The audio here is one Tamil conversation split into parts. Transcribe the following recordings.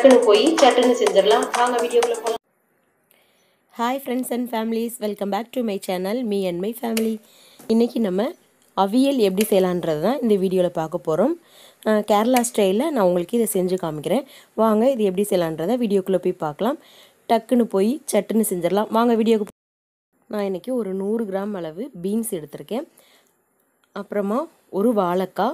டக்குன்னு போய் சட்டுன்னு செஞ்சிடலாம் வாங்க வீடியோக்குள்ள போகலாம் hi friends and families welcome back to my channel me and my family இன்றைக்கி நம்ம அவியல் எப்படி செய்யலான்றது தான் இந்த வீடியோவில் பார்க்க போகிறோம் கேரளா ஸ்டைலில் நான் உங்களுக்கு இதை செஞ்சு காமிக்கிறேன் வாங்க இது எப்படி செய்யலான்றதை வீடியோக்குள்ளே போய் பார்க்கலாம் டக்குன்னு போய் சட்டுன்னு செஞ்சிடலாம் வாங்க வீடியோக்கு நான் இன்றைக்கி ஒரு நூறு கிராம் அளவு பீன்ஸ் எடுத்திருக்கேன் அப்புறமா ஒரு வாழைக்காய்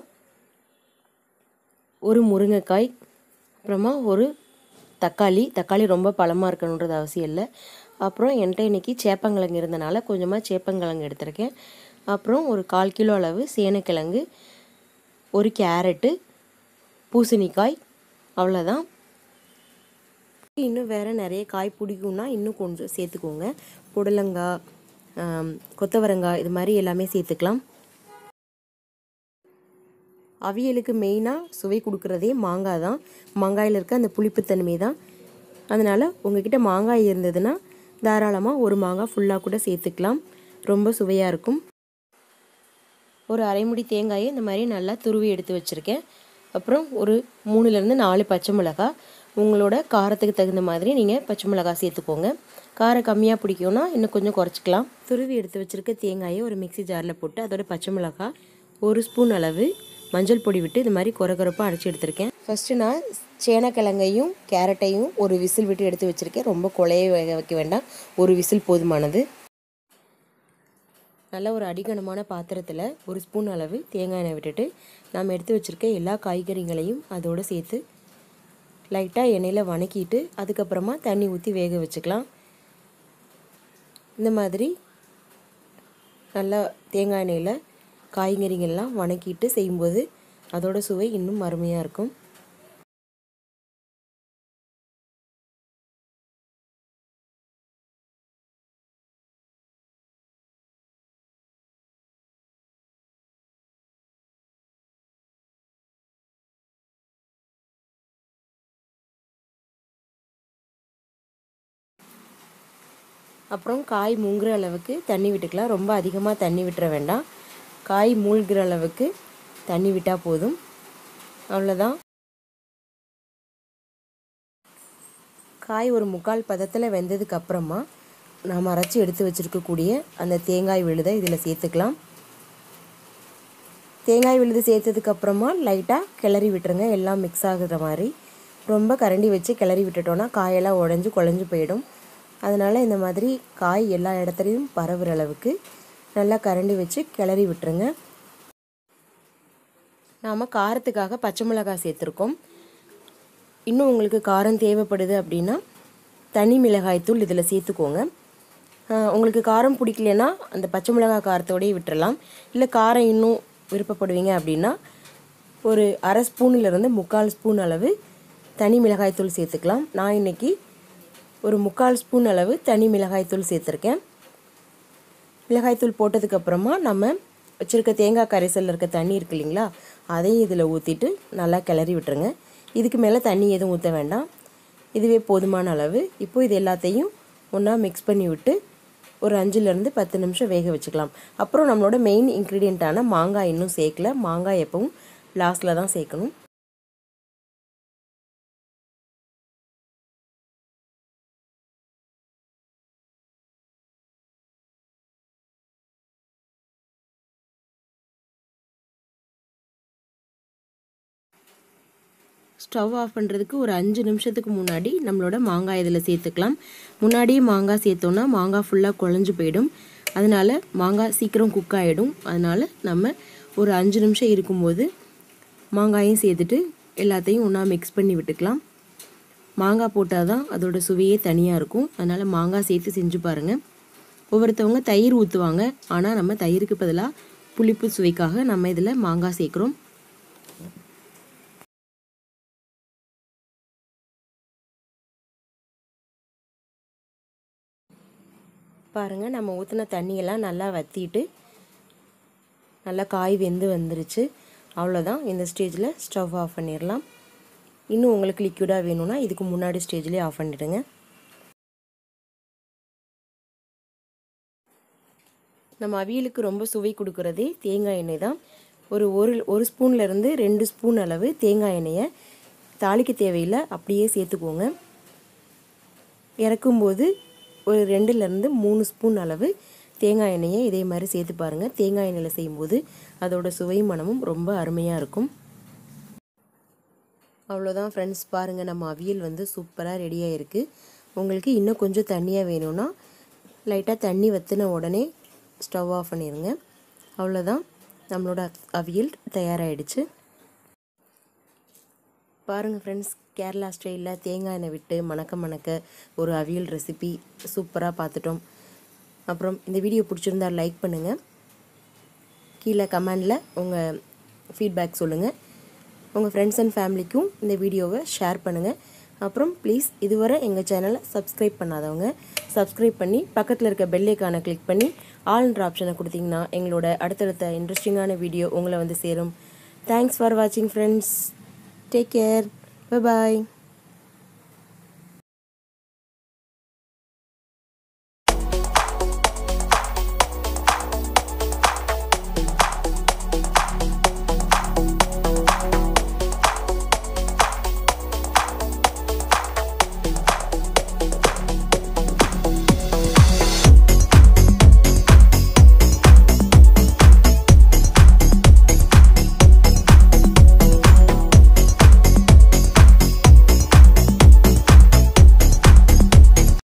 ஒரு முருங்கைக்காய் அப்புறமா ஒரு தக்காளி தக்காளி ரொம்ப பழமாக இருக்கணுன்றது அவசியம் இல்லை அப்புறம் என்கிட்ட இன்றைக்கி சேப்பங்கிழங்கு இருந்தனால கொஞ்சமாக சேப்பங்கிழங்கு எடுத்திருக்கேன் அப்புறம் ஒரு கால் கிலோ அளவு சேனைக்கிழங்கு ஒரு கேரட்டு பூசணிக்காய் அவ்வளோதான் இன்னும் வேறு நிறைய காய் பிடிக்கும்னா இன்னும் கொஞ்சம் சேர்த்துக்கோங்க புடலங்காய் ஆம், கொத்தவரங்காய் இது மாதிரி எல்லாமே சேர்த்துக்கலாம் அவியலுக்கு மெயினாக சுவை கொடுக்குறதே மாங்காய் தான் மாங்காயில் இருக்க அந்த புளிப்புத்தன்மை தான் அதனால் உங்ககிட்ட மாங்காய் இருந்ததுன்னா தாராளமாக ஒரு மாங்காய் ஃபுல்லாக கூட சேர்த்துக்கலாம் ரொம்ப சுவையாக இருக்கும் ஒரு அரைமுடி தேங்காயை இந்த மாதிரி நல்லா துருவி எடுத்து வச்சுருக்கேன் அப்புறம் ஒரு மூணுலேருந்து நாலு பச்சை மிளகாய் உங்களோட காரத்துக்கு தகுந்த மாதிரி நீங்கள் பச்சை மிளகாய் சேர்த்துக்கோங்க காரம் கம்மியாக பிடிக்கும்னா இன்னும் கொஞ்சம் குறைச்சிக்கலாம் துருவி எடுத்து வச்சுருக்க தேங்காயை ஒரு மிக்ஸி ஜாரில் போட்டு அதோட பச்சை மிளகாய் ஒரு ஸ்பூன் அளவு மஞ்சள் பொடி விட்டு இது மாதிரி குறகுறப்பாக அரைச்சி எடுத்திருக்கேன் ஃபஸ்ட்டு நான் சேனக்கிழங்கையும் கேரட்டையும் ஒரு விசில் விட்டு எடுத்து வச்சுருக்கேன் ரொம்ப குழைய வேக வைக்க வேண்டாம் ஒரு விசில் போதுமானது நல்ல ஒரு அடிகனமான பாத்திரத்தில் ஒரு ஸ்பூன் அளவு தேங்காய் எண்ணெய் விட்டுட்டு நாம் எடுத்து வச்சுருக்க எல்லா காய்கறிகளையும் அதோடு சேர்த்து லைட்டாக எண்ணெயில் வணக்கிட்டு அதுக்கப்புறமா தண்ணி ஊற்றி வேக வச்சுக்கலாம் இந்த மாதிரி நல்லா தேங்காய் எண்ணெயில் காய்கறிகள்லாம் வணக்கிட்டு செய்யும்போது அதோட சுவை இன்னும் அருமையாக இருக்கும் அப்புறம் காய் மூங்குற அளவுக்கு தண்ணி விட்டுக்கலாம் ரொம்ப அதிகமாக தண்ணி விட்டுற வேண்டாம் காய் மூழ்கிற அளவுக்கு தண்ணி விட்டால் போதும் அவ்வளோதான் காய் ஒரு முக்கால் பதத்தில் வெந்ததுக்கு அப்புறமா நாம் அரைச்சி எடுத்து வச்சுருக்கக்கூடிய அந்த தேங்காய் விழுதை இதில் சேர்த்துக்கலாம் தேங்காய் விழுது சேர்த்ததுக்கு அப்புறமா லைட்டாக கிளறி விட்டுருங்க எல்லாம் மிக்ஸ் ஆகுற மாதிரி ரொம்ப கரண்டி வச்சு கிளறி விட்டுட்டோன்னா காயெல்லாம் உடஞ்சி குழஞ்சி போயிடும் அதனால் இந்த மாதிரி காய் எல்லா இடத்துலையும் பரவுற அளவுக்கு நல்லா கரண்டி வச்சு கிளறி விட்டுருங்க நாம் காரத்துக்காக பச்சை மிளகாய் சேர்த்துருக்கோம் இன்னும் உங்களுக்கு காரம் தேவைப்படுது அப்படின்னா தனி மிளகாய் தூள் இதில் சேர்த்துக்கோங்க ஆஹ் உங்களுக்கு காரம் பிடிக்கலனா அந்த பச்சை மிளகாய் காரத்தோடயே விட்டுறலாம் இல்லை காரம் இன்னும் விருப்பப்படுவீங்க அப்படின்னா ஒரு அரை ஸ்பூனிலிருந்து முக்கால் ஸ்பூன் அளவு தனி மிளகாய் தூள் சேர்த்துக்கலாம் நான் இன்னைக்கு ஒரு முக்கால் ஸ்பூன் அளவு தனி மிளகாய்த்தூள் சேர்த்துருக்கேன் மிளகாய்த்தூள் போட்டதுக்கப்புறமா நம்ம வச்சுருக்க தேங்காய் கரைசலில் இருக்க தண்ணி இருக்கு இல்லைங்களா அதையும் இதில் ஊற்றிட்டு நல்லா கிளறி விட்டுருங்க இதுக்கு மேலே தண்ணி எதுவும் ஊற்ற வேண்டாம் இதுவே போதுமான அளவு இப்போ இது எல்லாத்தையும் ஒன்றா மிக்ஸ் பண்ணி விட்டு ஒரு அஞ்சுலேருந்து பத்து நிமிஷம் வேக வச்சுக்கலாம் அப்புறம் நம்மளோட மெயின் இன்க்ரீடியண்ட்டான மாங்காய் இன்னும் சேர்க்கல மாங்காய் எப்பவும் லாஸ்ட்டில் தான் சேர்க்கணும் ஸ்டவ் ஆஃப் பண்ணுறதுக்கு ஒரு அஞ்சு நிமிஷத்துக்கு முன்னாடி நம்மளோட மாங்காய் இதில் சேர்த்துக்கலாம் முன்னாடியே மாங்காய் சேர்த்தோன்னா மாங்காய் ஃபுல்லாக குழஞ்சு போயிடும் அதனால் மாங்காய் சீக்கிரம் குக் ஆகிடும் அதனால் நம்ம ஒரு அஞ்சு நிமிஷம் இருக்கும்போது மாங்காயும் சேர்த்துட்டு எல்லாத்தையும் ஒன்றா மிக்ஸ் பண்ணி விட்டுக்கலாம் மாங்காய் போட்டால் தான் அதோட சுவையே தனியாக இருக்கும் அதனால் மாங்காய் சேர்த்து செஞ்சு பாருங்கள் ஒவ்வொருத்தவங்க தயிர் ஊற்றுவாங்க ஆனால் நம்ம தயிருக்கு பதிலாக புளிப்பு சுவைக்காக நம்ம இதில் மாங்காய் சேர்க்குறோம் பாருங்கள் நம்ம ஊற்றின தண்ணியெல்லாம் நல்லா வற்றிட்டு நல்லா காய் வெந்து வந்துருச்சு அவ்வளோதான் இந்த ஸ்டேஜில் ஸ்டவ் ஆஃப் பண்ணிடலாம் இன்னும் உங்களுக்கு லிக்விடாக வேணும்னா இதுக்கு முன்னாடி ஸ்டேஜ்லேயே ஆஃப் பண்ணிவிடுங்க நம்ம அவியலுக்கு ரொம்ப சுவை கொடுக்குறதே தேங்காய் எண்ணெய் தான் ஒரு ஒரு ஒரு ஸ்பூன்லேருந்து ரெண்டு ஸ்பூன் அளவு தேங்காய் எண்ணெயை தாளிக்க தேவையில்லை அப்படியே சேர்த்துக்கோங்க இறக்கும்போது ஒரு ரெண்டுலேருந்து மூணு ஸ்பூன் அளவு தேங்காய் எண்ணெயை இதே மாதிரி சேர்த்து பாருங்கள் தேங்காய் எண்ணெயில் செய்யும்போது அதோட சுவை மனமும் ரொம்ப அருமையாக இருக்கும் அவ்வளோதான் ஃப்ரெண்ட்ஸ் பாருங்கள் நம்ம அவியல் வந்து சூப்பராக ரெடியாக இருக்குது உங்களுக்கு இன்னும் கொஞ்சம் தண்ணியாக வேணும்னா லைட்டாக தண்ணி வற்றின உடனே ஸ்டவ் ஆஃப் பண்ணிடுங்க அவ்வளோதான் நம்மளோட அவியல் தயாராகிடுச்சு பாருங்கள் ஃப்ரெண்ட்ஸ் கேரளா ஸ்டைலில் தேங்காய் எண்ணெய் விட்டு மணக்க மணக்க ஒரு அவியல் ரெசிபி சூப்பராக பார்த்துட்டோம் அப்புறம் இந்த வீடியோ பிடிச்சிருந்தா லைக் பண்ணுங்கள் கீழே கமெண்டில் உங்கள் ஃபீட்பேக் சொல்லுங்கள் உங்கள் ஃப்ரெண்ட்ஸ் அண்ட் ஃபேமிலிக்கும் இந்த வீடியோவை ஷேர் பண்ணுங்கள் அப்புறம் ப்ளீஸ் இதுவரை எங்கள் சேனலை சப்ஸ்கிரைப் பண்ணாதவங்க சப்ஸ்கிரைப் பண்ணி பக்கத்தில் இருக்க பெல்லைக்கான கிளிக் பண்ணி ஆல்ன்ற ஆப்ஷனை கொடுத்தீங்கன்னா எங்களோட அடுத்தடுத்த இன்ட்ரெஸ்டிங்கான வீடியோ உங்களை வந்து சேரும் தேங்க்ஸ் ஃபார் வாட்சிங் ஃப்ரெண்ட்ஸ் டேக் கேர் பாய்